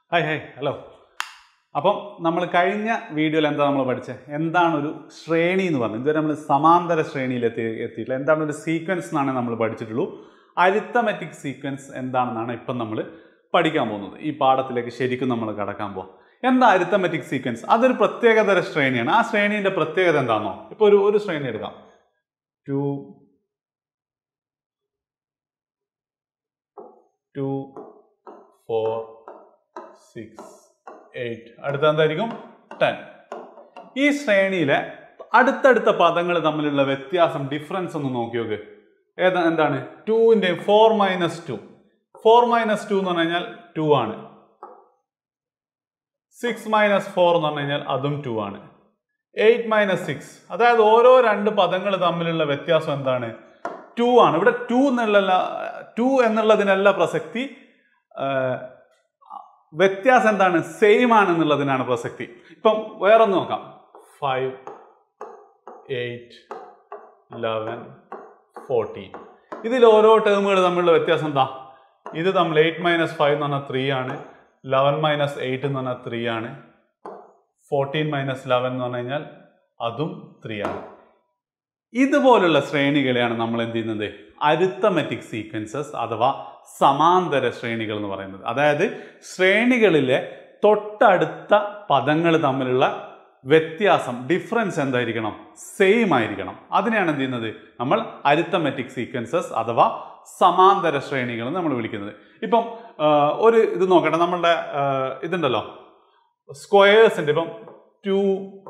Hi hi hello അപ്പം നമ്മൾ കഴിഞ്ഞ വീഡിയോയിൽ എന്താ നമ്മൾ പഠിച്ചത് എന്താണ് ഒരു ശ്രേണി എന്ന് പറഞ്ഞത് ഇതുവരെ നമ്മൾ സമാന്തര ശ്രേണിയിൽ എത്തി എത്തിയിട്ടില്ല എന്താണ് ഒരു സീക്വൻസ് എന്നാണ് നമ്മൾ പഠിച്ചിട്ടുള്ളൂ അരിത്തമെറ്റിക് സീക്വൻസ് എന്താണെന്നാണ് ഇപ്പം നമ്മൾ പഠിക്കാൻ പോകുന്നത് ഈ പാഠത്തിലേക്ക് ശരിക്കും നമ്മൾ കടക്കാൻ പോകാം എന്താ അരിത്തമെറ്റിക് സീക്വൻസ് അതൊരു പ്രത്യേകതര ശ്രേണിയാണ് ആ ശ്രേണീൻ്റെ പ്രത്യേകത എന്താണെന്നോ ഇപ്പോൾ ഒരു ഒരു ശ്രേണി എടുക്കാം two two four six eight അടുത്ത എന്തായിരിക്കും ടെൻ ഈ ശ്രേണിയിലെ അടുത്തടുത്ത പദങ്ങൾ തമ്മിലുള്ള വ്യത്യാസം ഡിഫറൻസ് ഒന്ന് നോക്കി നോക്ക് ഏതാ എന്താണ് ടുവിൻ്റെയും four minus two four minus two എന്ന് പറഞ്ഞു കഴിഞ്ഞാൽ ടു ആണ് സിക്സ് മൈനസ് ഫോർ എന്ന് പറഞ്ഞു കഴിഞ്ഞാൽ അതും ടു ആണ് എയ്റ്റ് മൈനസ് സിക്സ് അതായത് ഓരോ രണ്ട് പദങ്ങൾ തമ്മിലുള്ള വ്യത്യാസം എന്താണ് ടു ആണ് ഇവിടെ ടു എന്നുള്ള ടു എന്നുള്ളതിനല്ല പ്രസക്തി ആ, വ്യത്യാസം എന്താണ് സെയിം ആണ് എന്നുള്ളതിനാണ് പ്രസക്തി ഇപ്പം വേറൊന്ന് നോക്കാം ഫൈവ് എയ്റ്റ് ലെവൻ ഫോർട്ടീൻ ഇതിൽ ഓരോ ടേമുകൾ തമ്മിലുള്ള വ്യത്യാസം എന്താ ഇത് തമ്മിൽ എയ്റ്റ് മൈനസ് ഫൈവ് എന്ന് പറഞ്ഞാൽ ത്രീ ആണ് ലെവൻ മൈനസ് എയ്റ്റ് എന്ന് പറഞ്ഞാൽ ത്രീ ആണ് ഫോർട്ടീൻ മൈനസ് ലെവൻ എന്ന് പറഞ്ഞു കഴിഞ്ഞാൽ അതും ത്രീ ആണ് ഇതുപോലുള്ള ശ്രേണികളെയാണ് നമ്മൾ എന്ത് ചെയ്യുന്നത് അരിത്തമെറ്റിക് സീക്വൻസസ് അഥവാ സമാന്തര ശ്രേണികൾ എന്ന് പറയുന്നത് അതായത് ശ്രേണികളിലെ തൊട്ടടുത്ത പദങ്ങൾ തമ്മിലുള്ള വ്യത്യാസം ഡിഫറൻസ് എന്തായിരിക്കണം സെയിം ആയിരിക്കണം അതിനെയാണ് എന്ത് ചെയ്യുന്നത് നമ്മൾ അരിത്തമെറ്റിക് സീക്വൻസസ് അഥവാ സമാന്തര ശ്രേണികൾ എന്ന് നമ്മൾ വിളിക്കുന്നത് ഇപ്പം ആ, ഒരു ഇത് നോക്കട്ടെ നമ്മളുടെ ആ, ഇതുണ്ടല്ലോ സ്ക്വയേഴ്സിൻ്റെ ഇപ്പം ടു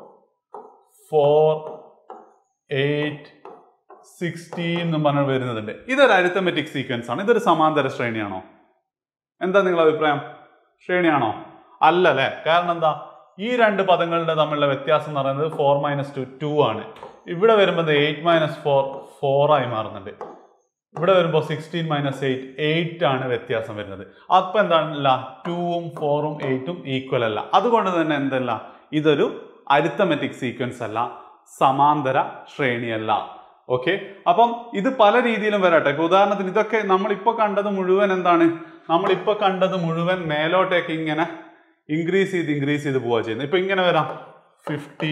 ഫോർ എയ്റ്റ് സിക്സ്റ്റീൻ എന്ന് പറഞ്ഞ് വരുന്നതുണ്ട് ഇതൊരു അരിത്തമെറ്റിക് സീക്വൻസ് ആണ് ഇതൊരു സമാന്തര ശ്രേണിയാണോ എന്താ നിങ്ങളുടെ അഭിപ്രായം ശ്രേണിയാണോ അല്ല അല്ലേ കാരണം എന്താ ഈ രണ്ട് പദങ്ങളുടെ തമ്മിലുള്ള വ്യത്യാസം എന്ന് പറയുന്നത് ഫോർ മൈനസ് ടു ടു ആണ് ഇവിടെ വരുമ്പോൾ എയ്റ്റ് മൈനസ് ഫോർ ഫോർ ആയി മാറുന്നുണ്ട് ഇവിടെ വരുമ്പോൾ സിക്സ്റ്റീൻ മൈനസ് എയ്റ്റ് എയ്റ്റ് ആണ് വ്യത്യാസം വരുന്നത് അപ്പം എന്താണല്ല ടൂവും ഫോറും എയ്റ്റും ഈക്വൽ അല്ല അതുകൊണ്ട് തന്നെ എന്തല്ല ഇതൊരു അരിത്തമെറ്റിക് സീക്വൻസ് അല്ല സമാന്തര ശ്രേണിയല്ല ഓക്കെ അപ്പം ഇത് പല രീതിയിലും വരട്ടെ ഇപ്പൊ ഉദാഹരണത്തിന് ഇതൊക്കെ നമ്മളിപ്പോൾ കണ്ടത് മുഴുവൻ എന്താണ് നമ്മളിപ്പോൾ കണ്ടത് മുഴുവൻ മേലോട്ടേക്ക് ഇങ്ങനെ ഇൻക്രീസ് ചെയ്ത് ഇൻക്രീസ് ചെയ്ത് പോവുക ചെയ്യുന്നത് ഇപ്പൊ ഇങ്ങനെ വരാം fifty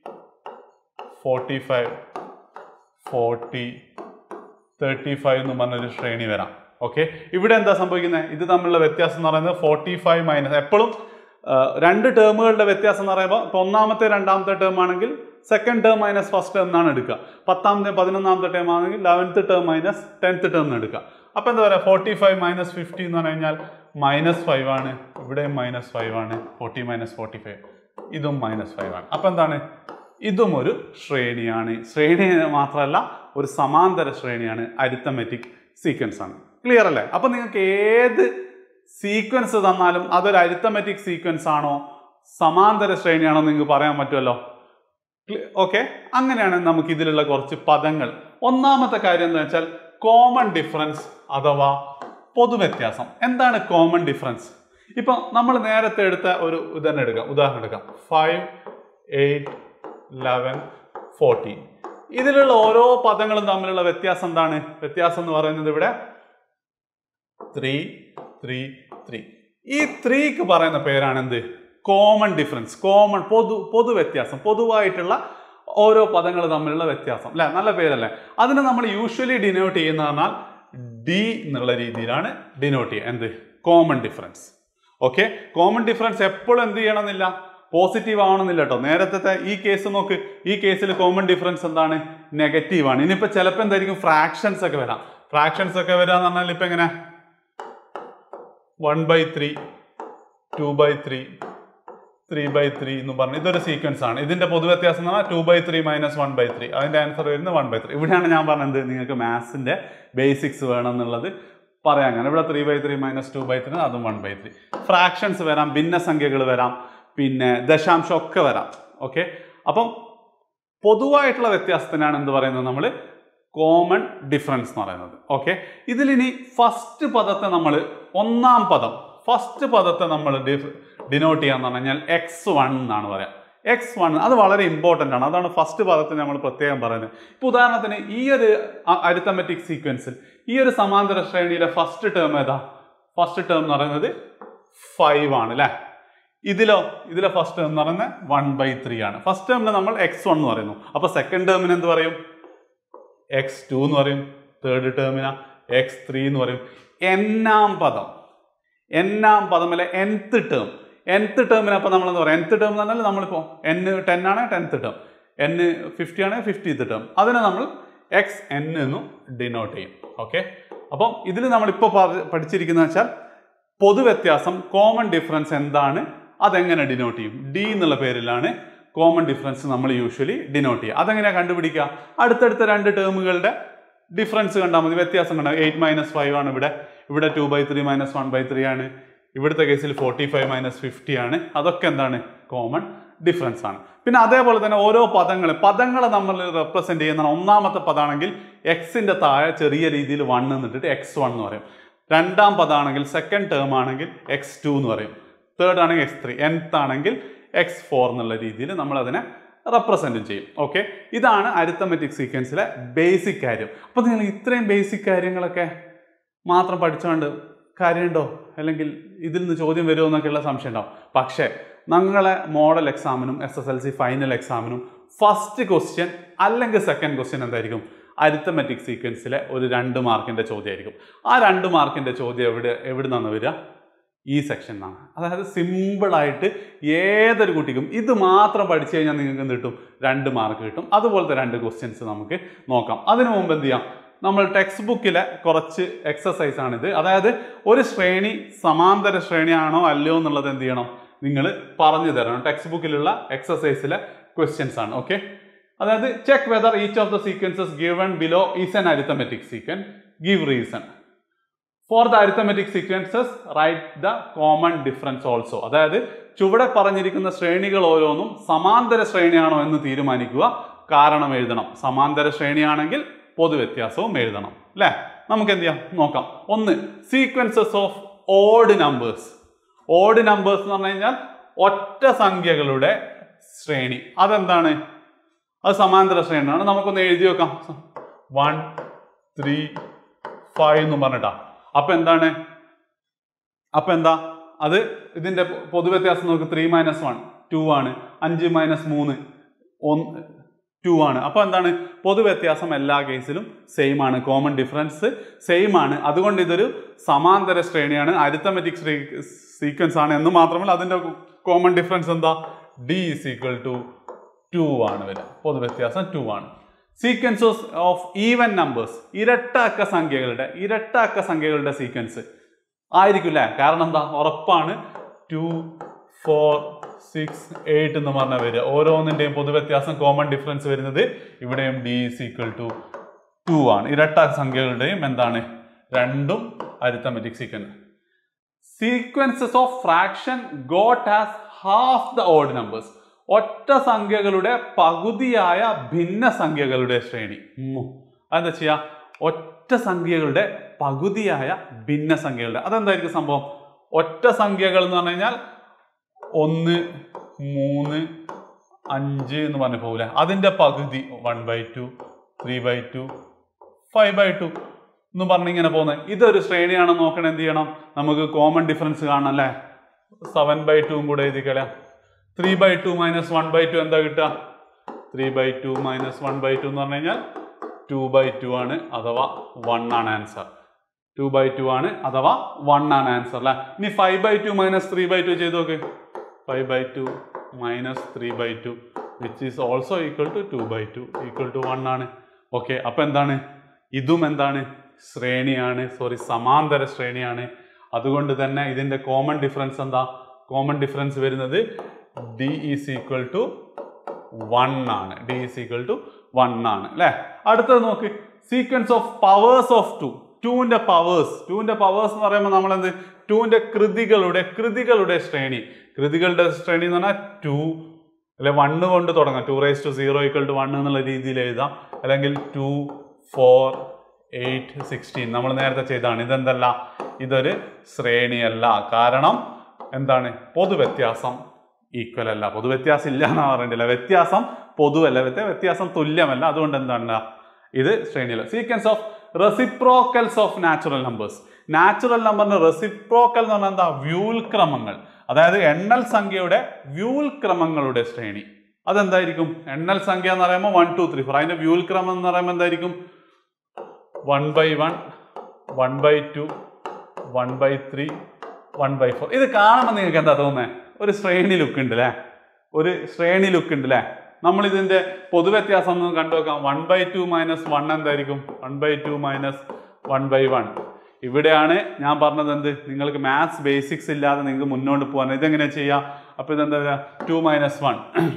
forty five forty thirty five എന്ന് പറഞ്ഞൊരു ശ്രേണി വരാം ഓക്കെ ഇവിടെ എന്താ സംഭവിക്കുന്നത് ഇത് തമ്മിലുള്ള വ്യത്യാസം എന്ന് പറയുന്നത് ഫോർട്ടി ഫൈവ് മൈനസ് എപ്പോഴും രണ്ട് ടേമുകളുടെ വ്യത്യാസം എന്ന് പറയുമ്പോൾ ഇപ്പോൾ ഒന്നാമത്തെ രണ്ടാമത്തെ ടേം ആണെങ്കിൽ second term minus first term എന്നാണ് എടുക്കുക പത്താമത്തെ പതിനൊന്നാമത്തെ ടേം ആണെങ്കിൽ eleventh term minus tenth term എന്ന് എടുക്കുക അപ്പോൾ എന്താ പറയുക ഫോർട്ടി ഫൈവ് മൈനസ് ഫിഫ്റ്റി എന്ന് പറഞ്ഞു കഴിഞ്ഞാൽ മൈനസ് ഫൈവ് ആണ് ഇവിടെയും മൈനസ് ഫൈവ് ആണ് ഫോർട്ടി മൈനസ് ഫോർട്ടി ഫൈവ് ഇതും മൈനസ് ഫൈവ് ആണ് അപ്പോൾ എന്താണ് ഇതും ഒരു ശ്രേണിയാണ് ശ്രേണി മാത്രമല്ല ഒരു സമാന്തര ശ്രേണിയാണ് അരിത്തമെറ്റിക് സീക്വൻസ് ആണ് ക്ലിയർ അല്ലേ അപ്പൊ നിങ്ങൾക്ക് ഏത് സീക്വൻസ് തന്നാലും അതൊരു അരിത്തമെറ്റിക് സീക്വൻസ് ആണോ സമാന്തര ശ്രേണിയാണോ നിങ്ങൾക്ക് പറയാൻ പറ്റുമല്ലോ ഓക്കെ അങ്ങനെയാണ് നമുക്ക് ഇതിലുള്ള കുറച്ച് പദങ്ങൾ ഒന്നാമത്തെ കാര്യം എന്താ വെച്ചാൽ കോമൺ ഡിഫറൻസ് അഥവാ പൊതുവ്യത്യാസം എന്താണ് കോമൺ ഡിഫറൻസ് ഇപ്പൊ നമ്മൾ നേരത്തെ എടുത്ത ഒരു ഇതന്നെ എടുക്കാം ഉദാഹരണം എടുക്കാം ഫൈവ് എയ്റ്റ് ലെവൻ ഫോർട്ടീൻ ഇതിലുള്ള ഓരോ പദങ്ങളും തമ്മിലുള്ള വ്യത്യാസം എന്താണ് വ്യത്യാസം എന്ന് പറയുന്നത് ഇവിടെ ത്രീ ത്രീ ത്രീ ഈ ത്രീക്ക് പറയുന്ന പേരാണ് എന്ത് കോമൺ ഡിഫറൻസ് കോമൺ പൊതു പൊതു വ്യത്യാസം പൊതുവായിട്ടുള്ള ഓരോ പദങ്ങൾ തമ്മിലുള്ള വ്യത്യാസം അല്ലെ നല്ല പേരല്ലേ അതിനെ നമ്മൾ യൂഷ്വലി ഡിനോട്ട് ചെയ്യുന്ന പറഞ്ഞാൽ ഡി എന്നുള്ള രീതിയിലാണ് ഡിനോട്ട് ചെയ്യുക എന്ത് common difference okay common difference എപ്പോഴും എന്ത് ചെയ്യണമെന്നില്ല പോസിറ്റീവ് ആവണമെന്നില്ല കേട്ടോ നേരത്തെ ഈ കേസ് നോക്ക് ഈ കേസിൽ കോമൺ ഡിഫറൻസ് എന്താണ് നെഗറ്റീവ് ആണ് ഇനിയിപ്പോൾ ചിലപ്പോൾ എന്തായിരിക്കും ഫ്രാക്ഷൻസ് ഒക്കെ വരാം ഫ്രാക്ഷൻസ് ഒക്കെ വരാന്ന് പറഞ്ഞാൽ ഇപ്പം എങ്ങനെ one by three two by three three by three എന്ന് പറഞ്ഞ് ഇതൊരു സീക്വൻസ് ആണ് ഇതിന്റെ പൊതുവ്യത്യാസം എന്ന് പറഞ്ഞാൽ two by three minus one by three അതിന്റെ ആൻസർ വരുന്നത് വൺ ബൈ ത്രീ ഇവിടെയാണ് ഞാൻ പറഞ്ഞത് നിങ്ങൾക്ക് മാത്സിന്റെ ബേസിക്സ് വേണം എന്നുള്ളത് പറയാം അങ്ങനെ ഇവിടെ three by three minus two by three അതും വൺ ബൈ ത്രീ ഫ്രാക്ഷൻസ് വരാം ഭിന്നസംഖ്യകൾ വരാം പിന്നെ ദശാംശം ഒക്കെ വരാം ഓക്കെ അപ്പം പൊതുവായിട്ടുള്ള വ്യത്യാസത്തിനാണ് എന്ത് പറയുന്നത് നമ്മൾ കോമൺ ഡിഫറൻസ് എന്ന് പറയുന്നത് ഓക്കെ ഇതിലിനി ഫസ്റ്റ് പദത്തെ നമ്മൾ ഒന്നാം പദം ഫസ്റ്റ് പദത്തെ നമ്മൾ ഡിനോട്ട് ചെയ്യാന്ന് പറഞ്ഞു കഴിഞ്ഞാൽ എക്സ് വൺ എന്നാണ് പറയാം എക്സ് വൺ അത് വളരെ ഇമ്പോർട്ടൻ്റ് ആണ് അതാണ് ഫസ്റ്റ് പദത്തിന് നമ്മൾ പ്രത്യേകം പറയുന്നത് ഇപ്പോൾ ഉദാഹരണത്തിന് ഈ ഒരു അരിത്തമെറ്റിക് സീക്വൻസിൽ ഈ ഒരു സമാന്തര ശ്രേണിയിലെ ഫസ്റ്റ് ടേം ഏതാ ഫസ്റ്റ് ടേം എന്ന് പറയുന്നത് ഫൈവ് ആണ് അല്ലേ ഇതിലോ ഇതിലെ ഫസ്റ്റ് ടേം എന്ന് പറയുന്നത് വൺ ബൈ ത്രീ ആണ് ഫസ്റ്റ് ടേമിന് നമ്മൾ എക്സ് വൺ എന്ന് പറയുന്നു അപ്പൊ സെക്കൻഡ് ടേമിന് എന്ത് പറയും എക്സ് ടു എന്ന് പറയും തേർഡ് ടേമിന് എക്സ് ത്രീ എന്ന് പറയും എന്നാം പദം എന്നാം പദം അല്ലെ എൻത്ത് ടേം എൻത്ത് ടേമിന് അപ്പോൾ നമ്മൾ എന്താ പറയുക എൻത്ത് ടേം എന്ന് പറഞ്ഞാൽ നമ്മളിപ്പോൾ എൻ ടെൻ ആണ് ടെൻത്ത് ടേം എൻ ഫിഫ്റ്റി ആണ് ഫിഫ്റ്റീത്ത് ടേം അതിനെ നമ്മൾ എക്സ് എൻ എന്നും ഡിനോട്ട് ചെയ്യും ഓക്കെ അപ്പം ഇതിൽ നമ്മളിപ്പോൾ പഠിച്ചിരിക്കുന്നത് വെച്ചാൽ പൊതുവ്യത്യാസം കോമൺ ഡിഫറൻസ് എന്താണ് അതെങ്ങനെ ഡിനോട്ട് ചെയ്യും ഡി എന്നുള്ള പേരിലാണ് കോമൺ ഡിഫറൻസ് നമ്മൾ യൂഷ്വലി ഡിനോട്ട് ചെയ്യുക അതെങ്ങനെയാണ് കണ്ടുപിടിക്കുക അടുത്തടുത്ത രണ്ട് ടേമുകളുടെ ഡിഫറൻസ് കണ്ടാൽ മതി വ്യത്യാസം കണ്ടാൽ എയ്റ്റ് മൈനസ് ഫൈവ് ആണ് ഇവിടെ ഇവിടെ two by three minus one by three ആണ് ഇവിടുത്തെ കേസിൽ ഫോർട്ടി ഫൈവ് മൈനസ് ഫിഫ്റ്റി ആണ് അതൊക്കെ എന്താണ് കോമൺ ഡിഫറൻസ് ആണ് പിന്നെ അതേപോലെ തന്നെ ഓരോ പദങ്ങൾ പദങ്ങളെ നമ്മൾ റെപ്രസെന്റ് ചെയ്യുന്ന ഒന്നാമത്തെ പദമാണെങ്കിൽ എക്സിന്റെ താഴെ ചെറിയ രീതിയിൽ വൺ എന്നിട്ടിട്ട് എക്സ് വൺ എന്ന് പറയും രണ്ടാം പദമാണെങ്കിൽ സെക്കൻഡ് ടേം ആണെങ്കിൽ എക്സ് ടു എന്ന് പറയും തേർഡ് ആണെങ്കിൽ എക്സ് ത്രീ എൻത്ത് ആണെങ്കിൽ എക്സ് ഫോർ എന്നുള്ള രീതിയിൽ നമ്മൾ അതിനെ റെപ്രസെന്റ് ചെയ്യും ഓക്കെ ഇതാണ് അരിത്തമെറ്റിക് സീക്വൻസിലെ ബേസിക് കാര്യം അപ്പോൾ നിങ്ങൾ ഇത്രയും ബേസിക് കാര്യങ്ങളൊക്കെ മാത്രം പഠിച്ചുകൊണ്ട് കാര്യമുണ്ടോ അല്ലെങ്കിൽ ഇതിൽ നിന്ന് ചോദ്യം വരുമോ എന്നൊക്കെയുള്ള സംശയം ഉണ്ടാവും പക്ഷേ ഞങ്ങളെ മോഡൽ എക്സാമിനും S S L C final എക്സാമിനും ഫസ്റ്റ് ക്വസ്റ്റ്യൻ അല്ലെങ്കിൽ സെക്കൻഡ് ക്വസ്റ്റ്യൻ എന്തായിരിക്കും അരിത്തമെറ്റിക് സീക്വൻസിലെ ഒരു രണ്ട് മാർക്കിന്റെ ചോദ്യമായിരിക്കും ആ രണ്ട് മാർക്കിന്റെ ചോദ്യം എവിടെ എവിടെ നിന്നാണ് വരിക ഈ സെക്ഷൻ നിന്നാണ് അതായത് സിമ്പിളായിട്ട് ഏതൊരു കുട്ടിക്കും ഇത് മാത്രം പഠിച്ചു കഴിഞ്ഞാൽ നിങ്ങൾക്ക് എന്ത് കിട്ടും രണ്ട് മാർക്ക് കിട്ടും അതുപോലത്തെ രണ്ട് ക്വസ്റ്റ്യൻസ് നമുക്ക് നോക്കാം അതിനു മുമ്പ് എന്ത് ചെയ്യാം നമ്മൾ ടെക്സ്റ്റ് ബുക്കിലെ കുറച്ച് എക്സസൈസ് ആണിത് അതായത് ഒരു ശ്രേണി സമാന്തര ശ്രേണിയാണോ അല്ലയോ എന്നുള്ളത് എന്ത് ചെയ്യണം നിങ്ങൾ പറഞ്ഞു തരണം ടെക്സ്റ്റ് ബുക്കിലുള്ള എക്സസൈസിലെ ക്വസ്റ്റ്യൻസ് ആണ് ഓക്കെ അതായത് check whether each of the sequences given below is an arithmetic sequence give reason for the arithmetic sequences write the common difference also അതായത് ചുവടെ പറഞ്ഞിരിക്കുന്ന ശ്രേണികൾ ഓരോന്നും സമാന്തര ശ്രേണിയാണോ എന്ന് തീരുമാനിക്കുക കാരണം എഴുതണം സമാന്തര ശ്രേണിയാണെങ്കിൽ പൊതുവ്യത്യാസവും എഴുതണം അല്ലേ നമുക്ക് എന്ത് ചെയ്യാം നോക്കാം ഒന്ന് sequences of odd numbers odd numbers എന്ന് പറഞ്ഞു കഴിഞ്ഞാൽ ഒറ്റ സംഖ്യകളുടെ ശ്രേണി അതെന്താണ് അത് സമാന്തര ശ്രേണിയാണ് നമുക്കൊന്ന് എഴുതി വെക്കാം വൺ ത്രീ ഫൈവ് എന്ന് പറഞ്ഞിട്ടാ അപ്പൊ എന്താണ് അപ്പൊ എന്താ അത് ഇതിന്റെ പൊതുവ്യത്യാസം നോക്ക് ത്രീ മൈനസ് വൺ ടു ആണ് അഞ്ച് മൈനസ് മൂന്ന് ഒന്ന് ടു ആണ് അപ്പൊ എന്താണ് പൊതുവ്യത്യാസം എല്ലാ കേസിലും സെയിം ആണ് കോമൺ ഡിഫറൻസ് സെയിം ആണ് അതുകൊണ്ട് ഇതൊരു സമാന്തര ശ്രേണിയാണ് അരിത്തമെറ്റിക് സീക്വൻസ് ആണ് എന്ന് മാത്രമല്ല അതിന്റെ കോമൺ ഡിഫറൻസ് എന്താ d is equal to two ആണ് വരിക പൊതുവ്യത്യാസം ടു ആണ് സീക്വൻസസ് ഓഫ് ഈവൻ നമ്പേഴ്സ് ഇരട്ടക്ക സംഖ്യകളുടെ ഇരട്ടക്ക സംഖ്യകളുടെ സീക്വൻസ് ആയിരിക്കില്ല കാരണം എന്താ ഉറപ്പാണ് ടു ഫോർ സിക്സ് എയ്റ്റ് എന്ന് പറഞ്ഞ വരിക ഓരോന്നിന്റെയും പൊതുവ്യത്യാസം കോമൺ ഡിഫറൻസ് വരുന്നത് ഇവിടെയും d is equal to two ആണ് ഇരട്ട സംഖ്യകളുടെയും എന്താണ് രണ്ടും arithmetic sequence sequences of fraction got as half the odd numbers ഒറ്റ സംഖ്യകളുടെ പകുതിയായ ഭിന്ന സംഖ്യകളുടെ ശ്രേണി ഉമ്മു. അതെന്താ ചെയ്യാ ഒറ്റ സംഖ്യകളുടെ പകുതിയായ ഭിന്ന സംഖ്യകളുടെ അതെന്തായിരിക്കും സംഭവം ഒറ്റ സംഖ്യകൾ എന്ന് പറഞ്ഞു കഴിഞ്ഞാൽ ഒന്ന് മൂന്ന് അഞ്ച് എന്ന് പറഞ്ഞു പോകില്ല അതിന്റെ പകുതി one by two three by two five by two എന്ന് പറഞ്ഞിങ്ങനെ പോകുന്നത് ഇതൊരു ശ്രേണിയാണെന്ന് നോക്കണം എന്ത് ചെയ്യണം നമുക്ക് കോമൺ ഡിഫറൻസ് കാണണം അല്ലേ സെവൻ ബൈ ടുവും കൂടെ എഴുതി കളയാം three by two minus one by two എന്താ കിട്ടുക three by two minus one by two എന്ന് പറഞ്ഞു കഴിഞ്ഞാൽ ടു ബൈ ടു ആണ് അഥവാ വൺ ആണ് ആൻസർ ടു ബൈ ടു ആണ് അഥവാ വൺ ആണ് ആൻസർ അല്ലേ ഇനി five by two minus three by two ചെയ്ത് നോക്ക് five by two minus three by two which is also equal to two by two equal to one ആണ് okay അപ്പം എന്താണ് ഇതും എന്താണ് ശ്രേണിയാണ് സോറി സമാന്തര ശ്രേണിയാണ് അതുകൊണ്ട് തന്നെ ഇതിന്റെ കോമൺ ഡിഫറൻസ് എന്താ കോമൺ ഡിഫറൻസ് വരുന്നത് d is equal to one ആണ് d is equal to one ആണ് അല്ലെ അടുത്തത് നോക്ക് sequence of powers of two ടുവിന്റെ പവേഴ്സ് ടുവിന്റെ പവേഴ്സ് എന്ന് പറയുമ്പോൾ നമ്മൾ എന്ത് ടുവിന്റെ കൃതികളുടെ കൃതികളുടെ ശ്രേണി കൃതികളുടെ ശ്രേണി എന്ന് പറഞ്ഞാൽ ടു അല്ലെ വണ്ണ് കൊണ്ട് തുടങ്ങാം two raise to zero equal to one എന്നുള്ള രീതിയിൽ എഴുതാം അല്ലെങ്കിൽ ടു ഫോർ എയ്റ്റ് സിക്സ്റ്റീൻ നമ്മൾ നേരത്തെ ചെയ്താണ് ഇതെന്തല്ല ഇതൊരു ശ്രേണിയല്ല കാരണം എന്താണ് പൊതുവ്യത്യാസം ഈക്വൽ അല്ല പൊതുവ്യത്യാസം ഇല്ല എന്ന് പറയണ്ടില്ല വ്യത്യാസം പൊതുവല്ല വ്യത്യ- വ്യത്യാസം തുല്യമല്ല അതുകൊണ്ട് എന്താണ് ഇത് ശ്രേണിയല്ല sequence of reciprocals of natural numbers natural നമ്പറിന്റെ റെസിപ്രോക്കൽ എന്ന് പറഞ്ഞാൽ എന്താ വ്യൂൽക്രമങ്ങൾ അതായത് എണ്ണൽ സംഖ്യയുടെ വ്യൂൽക്രമങ്ങളുടെ ശ്രേണി അതെന്തായിരിക്കും എണ്ണൽ സംഖ്യ എന്ന് പറയുമ്പോൾ വൺ ടു ത്രീ ഫോർ അതിന്റെ വ്യൂൽക്രമം എന്ന് പറയുമ്പോൾ എന്തായിരിക്കും one by one one by two one by three one by four ഇത് കാണുമ്പോൾ നിങ്ങൾക്ക് എന്താ തോന്നുന്നത് ഒരു ശ്രേണി ലുക്ക് ഉണ്ട് അല്ലേ ഒരു ശ്രേണി ലുക്ക് ഉണ്ട് അല്ലേ നമ്മൾ ഇതിന്റെ പൊതുവ്യത്യാസം ഒന്ന് കണ്ടു നോക്കാം one by two minus one എന്തായിരിക്കും one by two minus one by one ഇവിടെയാണ് ഞാൻ പറഞ്ഞത് എന്ത് നിങ്ങൾക്ക് മാത്സ് ബേസിക്സ് ഇല്ലാതെ നിങ്ങൾക്ക് മുന്നോട്ട് പോകാൻ ഇതെങ്ങനെ ചെയ്യാം അപ്പോൾ ഇതെന്താ വരിക ടു മൈനസ് വൺ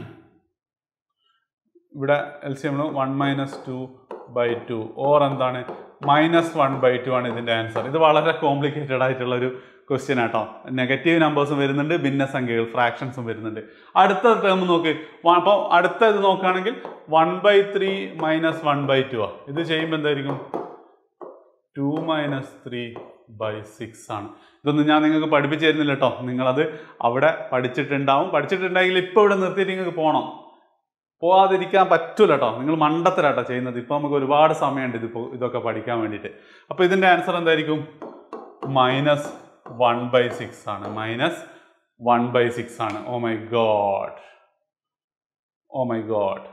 ഇവിടെ L C M one minus two by two or എന്താണ് മൈനസ് വൺ ബൈ ടു ആണ് ഇതിന്റെ ആൻസർ ഇത് വളരെ കോംപ്ലിക്കേറ്റഡ് ആയിട്ടുള്ള ഒരു ക്വസ്റ്റ്യൻ ആട്ടോ നെഗറ്റീവ് നമ്പേഴ്സും വരുന്നുണ്ട് ഭിന്നസംഖ്യകൾ ഫ്രാക്ഷൻസും വരുന്നുണ്ട് അടുത്ത ടേം നോക്ക് അപ്പോൾ അടുത്ത ഇത് നോക്കുകയാണെങ്കിൽ one by three minus one by two ആ ഇത് ചെയ്യുമ്പോൾ എന്തായിരിക്കും two minus three by six ആണ് ഇതൊന്നും ഞാൻ നിങ്ങൾക്ക് പഠിപ്പിച്ചു തരുന്നില്ല കേട്ടോ നിങ്ങളത് അവിടെ പഠിച്ചിട്ടുണ്ടാവും പഠിച്ചിട്ടുണ്ടെങ്കിൽ ഇപ്പോൾ ഇവിടെ നിർത്തിയിട്ട് നിങ്ങൾക്ക് പോകണം പോവാതിരിക്കാൻ പറ്റൂല കേട്ടോ നിങ്ങൾ മണ്ടത്തരാട്ടോ ചെയ്യുന്നത് ഇപ്പോൾ നമുക്ക് ഒരുപാട് സമയമുണ്ട് ഇതിപ്പോൾ ഇതൊക്കെ പഠിക്കാൻ വേണ്ടിയിട്ട് അപ്പോൾ ഇതിൻ്റെ ആൻസർ എന്തായിരിക്കും മൈനസ് വൺ ബൈ സിക്സ് ആണ് മൈനസ് വൺ ബൈ സിക്സ് ആണ് oh my god oh my god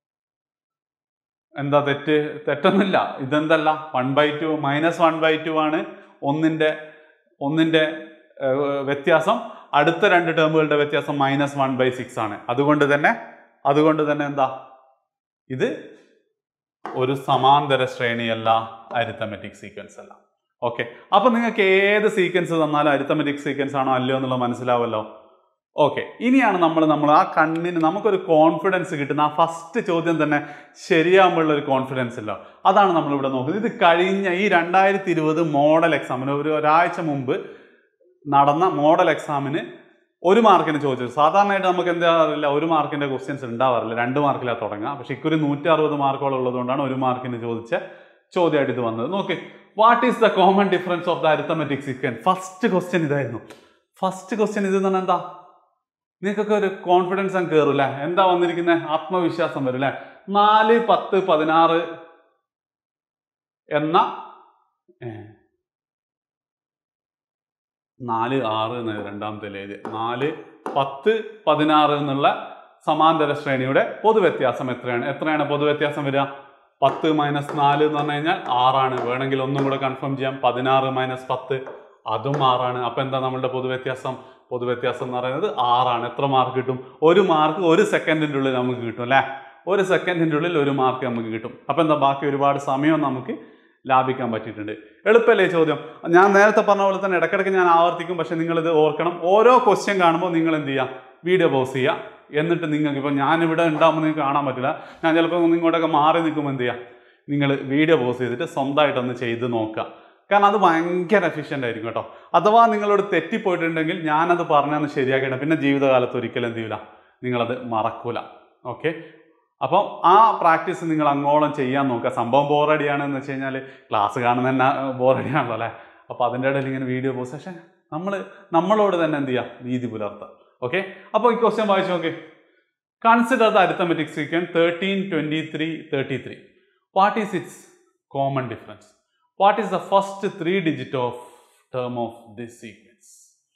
എന്താ തെറ്റ് തെറ്റൊന്നുമില്ല ഇതെന്തല്ല one by two minus one by two ആണ് ഒന്നിൻ്റെ ഒന്നിൻ്റെ ഏഹ്, വ്യത്യാസം അടുത്ത രണ്ട് ടേമുകളുടെ വ്യത്യാസം മൈനസ് വൺ ബൈ സിക്സ് ആണ് അതുകൊണ്ട് തന്നെ അതുകൊണ്ട് തന്നെ എന്താ ഇത് ഒരു സമാന്തര ശ്രേണിയല്ല അരിത്തമെറ്റിക് സീക്വൻസ് അല്ല ഓക്കെ അപ്പൊ നിങ്ങൾക്ക് ഏത് സീക്വൻസ് തന്നാലും അരിത്തമെറ്റിക് സീക്വൻസ് ആണോ അല്ലയോ എന്നുള്ളത് മനസ്സിലാവല്ലോ ഓക്കെ ഇനിയാണ് നമ്മൾ നമ്മൾ ആ കണ്ണിന് നമുക്കൊരു കോൺഫിഡൻസ് കിട്ടുന്ന ആ ഫസ്റ്റ് ചോദ്യം തന്നെ ശരിയാകുമ്പോഴുള്ള ഒരു കോൺഫിഡൻസ് ഇല്ല അതാണ് നമ്മളിവിടെ നോക്കുന്നത് ഇത് കഴിഞ്ഞ ഈ രണ്ടായിരത്തി ഇരുപത് മോഡൽ എക്സാമിന് ഒരു ഒരാഴ്ച മുമ്പ് നടന്ന മോഡൽ എക്സാമിന് ഒരു മാർക്കിന് ചോദിച്ചത് സാധാരണയായിട്ട് നമുക്ക് എന്താ അറിയില്ല ഒരു മാർക്കിന്റെ ക്വസ്റ്റ്യൻസ് ഉണ്ടാവാറില്ല രണ്ട് മാർക്കിലാണ് തുടങ്ങുക പക്ഷെ ഇക്കൊരു നൂറ്റി അറുപത് മാർക്കോളം ഉള്ളതുകൊണ്ടാണ് ഒരു മാർക്കിന് ചോദിച്ച ചോദ്യമായിട്ട് ഇത് വന്നത് നോക്ക് what is the common difference of the arithmetic sequence first question ഇതായിരുന്നു ഫസ്റ്റ് ക്വസ്റ്റ്യൻ ഇത് എന്ന് പറഞ്ഞാൽ എന്താ നിങ്ങൾക്കൊക്കെ ഒരു കോൺഫിഡൻസ് അങ്ങ് കയറും അല്ലേ എന്താ വന്നിരിക്കുന്നത് ആത്മവിശ്വാസം വരും അല്ലേ നാല് പത്ത് പതിനാറ് എന്ന ഏ, നാല് ആറ് എന്ന രണ്ടാമത്തെ ലേത് നാല് പത്ത് പതിനാറ് എന്നുള്ള സമാന്തര ശ്രേണിയുടെ പൊതുവ്യത്യാസം എത്രയാണ് എത്രയാണ് പൊതുവ്യത്യാസം വരിക പത്ത് മൈനസ് നാല് എന്ന് പറഞ്ഞു കഴിഞ്ഞാൽ ആറാണ് വേണമെങ്കിൽ ഒന്നും കൂടെ കൺഫേം ചെയ്യാം പതിനാറ് മൈനസ് പത്ത് അതും ആറാണ് അപ്പൊ എന്താ നമ്മളുടെ പൊതുവ്യത്യാസം പൊതുവ്യത്യാസം എന്ന് പറയുന്നത് ആറാണ് എത്ര മാർക്ക് കിട്ടും ഒരു മാർക്ക് ഒരു സെക്കൻഡിൻ്റെ ഉള്ളിൽ നമുക്ക് കിട്ടും അല്ലേ ഒരു സെക്കൻഡിൻ്റെ ഉള്ളിൽ ഒരു മാർക്ക് നമുക്ക് കിട്ടും അപ്പൊ എന്താ ബാക്കി ഒരുപാട് സമയം നമുക്ക് ലാഭിക്കാൻ പറ്റിയിട്ടുണ്ട് എളുപ്പമല്ലേ ഈ ചോദ്യം ഞാൻ നേരത്തെ പറഞ്ഞ പോലെ തന്നെ ഇടയ്ക്കിടയ്ക്ക് ഞാൻ ആവർത്തിക്കും പക്ഷെ നിങ്ങൾ ഇത് ഓർക്കണം ഓരോ ക്വസ്റ്റ്യൻ കാണുമ്പോൾ നിങ്ങൾ എന്ത് ചെയ്യുക വീഡിയോ പോസ് ചെയ്യുക എന്നിട്ട് നിങ്ങൾക്ക് ഇപ്പം ഞാനിവിടെ ഉണ്ടാകുമ്പോൾ നിങ്ങൾക്ക് കാണാൻ പറ്റില്ല ഞാൻ ചിലപ്പോൾ ഒന്ന് ഇങ്ങോട്ടൊക്കെ മാറി നിൽക്കുമ്പോൾ എന്ത് ചെയ്യുക നിങ്ങൾ വീഡിയോ പോസ് ചെയ്തിട്ട് സ്വന്തമായിട്ടൊന്ന് ചെയ്ത് നോക്കുക കാരണം അത് ഭയങ്കര എഫിഷ്യൻ്റ് ആയിരിക്കും കേട്ടോ അഥവാ നിങ്ങളോട് തെറ്റിപ്പോയിട്ടുണ്ടെങ്കിൽ ഞാനത് പറഞ്ഞതെന്ന് ശരിയാക്കണം പിന്നെ ജീവിതകാലത്ത് ഒരിക്കലും എന്ത് ചെയ്യില്ല നിങ്ങളത് മറക്കൂല ഓക്കെ അപ്പം ആ പ്രാക്ടീസ് നിങ്ങൾ അങ്ങോളം ചെയ്യാൻ നോക്കുക സംഭവം ബോറടിയാണ് എന്ന് വെച്ച് കഴിഞ്ഞാൽ ക്ലാസ് കാണുന്ന തന്നെ ബോറടിയാണല്ലോ അല്ലേ അപ്പോൾ അതിൻ്റെ ഇടയിൽ ഇങ്ങനെ വീഡിയോ പോസ്റ്റ് പക്ഷേ നമ്മൾ നമ്മളോട് തന്നെ എന്ത് ചെയ്യുക നീതി പുലർത്തുക ഓക്കെ അപ്പോൾ ഈ ക്വസ്റ്റ്യൻ വായിച്ചു നോക്കി consider the arithmetic sequence thirteen twenty three thirty three what is its common difference what is the first three digit of term of this sequence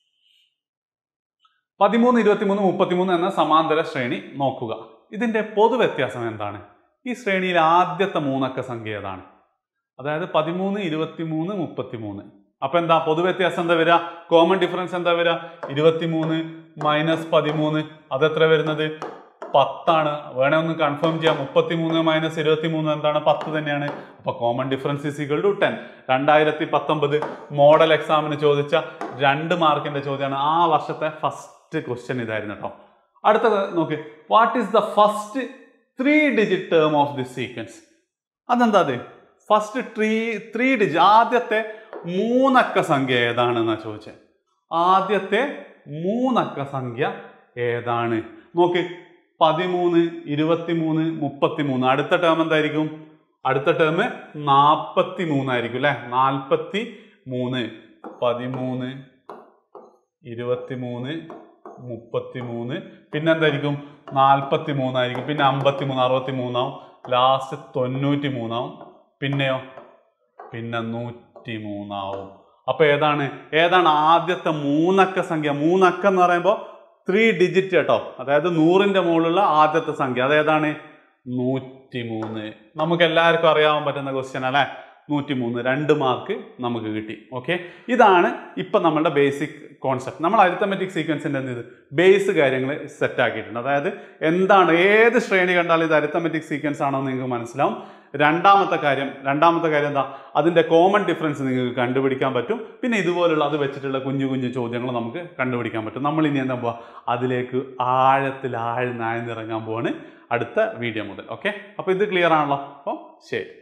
പതിമൂന്ന് ഇരുപത്തിമൂന്ന് മുപ്പത്തിമൂന്ന് എന്ന സമാന്തര ശ്രേണി നോക്കുക ഇതിന്റെ പൊതുവ്യത്യാസം എന്താണ് ഈ ശ്രേണിയിൽ ആദ്യത്തെ മൂന്നക്ക സംഖ്യ ഏതാണ് അതായത് പതിമൂന്ന് ഇരുപത്തിമൂന്ന് മുപ്പത്തിമൂന്ന് അപ്പൊ എന്താ പൊതുവ്യത്യാസം എന്താ വരിക കോമൺ ഡിഫറൻസ് എന്താ വരിക ഇരുപത്തിമൂന്ന് മൈനസ് പതിമൂന്ന് അതെത്ര വരുന്നത് പത്താണ് വേണേ ഒന്ന് കൺഫേം ചെയ്യാം മുപ്പത്തിമൂന്ന് മൈനസ് ഇരുപത്തിമൂന്ന് എന്താണ് പത്ത് തന്നെയാണ് അപ്പൊ common difference is equal to ten രണ്ടായിരത്തി പത്തൊമ്പത് മോഡൽ എക്സാമിന് ചോദിച്ച രണ്ട് മാർക്കിന്റെ ചോദ്യമാണ് ആ വർഷത്തെ ഫസ്റ്റ് ക്വസ്റ്റ്യൻ ഇതായിരുന്നു കേട്ടോ അടുത്തത് നോക്ക് what is the first three digit term of this sequence അതെന്താ അത് ഫസ്റ്റ് ത്രീ ത്രീ ഡിജിറ്റ് ആദ്യത്തെ മൂന്നക്ക സംഖ്യ ഏതാണെന്നാ ചോദിച്ചത് ആദ്യത്തെ മൂന്നക്ക സംഖ്യ ഏതാണ് നോക്ക് പതിമൂന്ന് ഇരുപത്തിമൂന്ന് മുപ്പത്തിമൂന്ന് അടുത്ത ടേം എന്തായിരിക്കും അടുത്ത ടേം നാൽപ്പത്തി മൂന്നായിരിക്കും അല്ലെ നാൽപ്പത്തി മൂന്ന് പതിമൂന്ന് ഇരുപത്തിമൂന്ന് മുപ്പത്തിമൂന്ന് പിന്നെ എന്തായിരിക്കും നാൽപ്പത്തി മൂന്നായിരിക്കും പിന്നെ അമ്പത്തി മൂന്ന് അറുപത്തി മൂന്നാവും ലാസ്റ്റ് തൊണ്ണൂറ്റി മൂന്നാവും പിന്നെയോ പിന്നെ നൂറ്റി മൂന്നാവും അപ്പൊ ഏതാണ് ഏതാണ് ആദ്യത്തെ മൂന്നക്ക സംഖ്യ മൂന്നക്ക എന്ന് പറയുമ്പോൾ ത്രീ ഡിജിറ്റ് കേട്ടോ അതായത് നൂറിന്റെ മുകളിലുള്ള ആദ്യത്തെ സംഖ്യ അതേതാണ് നൂറ്റി മൂന്ന് നമുക്ക് എല്ലാവർക്കും അറിയാൻ പറ്റുന്ന ക്വസ്റ്റ്യൻ അല്ലേ നൂറ്റി മൂന്ന് രണ്ട് മാർക്ക് നമുക്ക് കിട്ടി ഓക്കെ ഇതാണ് ഇപ്പം നമ്മളുടെ ബേസിക് കോൺസെപ്റ്റ് നമ്മൾ അരിത്തമെറ്റിക് സീക്വൻസിൻ്റെ എന്ത് ചെയ്ത് ബേസ് കാര്യങ്ങൾ സെറ്റ് ആക്കിയിട്ടുണ്ട് അതായത് എന്താണ് ഏത് ശ്രേണി കണ്ടാലും ഇത് അരിത്തമെറ്റിക് സീക്വൻസ് ആണോ എന്ന് നിങ്ങൾക്ക് മനസ്സിലാവും രണ്ടാമത്തെ കാര്യം രണ്ടാമത്തെ കാര്യം എന്താ അതിൻ്റെ കോമൺ ഡിഫറൻസ് നിങ്ങൾക്ക് കണ്ടുപിടിക്കാൻ പറ്റും പിന്നെ ഇതുപോലുള്ള അത് വെച്ചിട്ടുള്ള കുഞ്ഞു കുഞ്ഞു ചോദ്യങ്ങൾ നമുക്ക് കണ്ടുപിടിക്കാൻ പറ്റും നമ്മൾ ഇനി എന്താ പോവാ അതിലേക്ക് ആഴത്തിൽ ആഴ്ന്ന് ആഴ്ന്നിറങ്ങാൻ പോവാണ് അടുത്ത വീഡിയോ മുതൽ ഓക്കെ അപ്പോൾ ഇത് ക്ലിയർ ആണല്ലോ അപ്പോൾ ശരി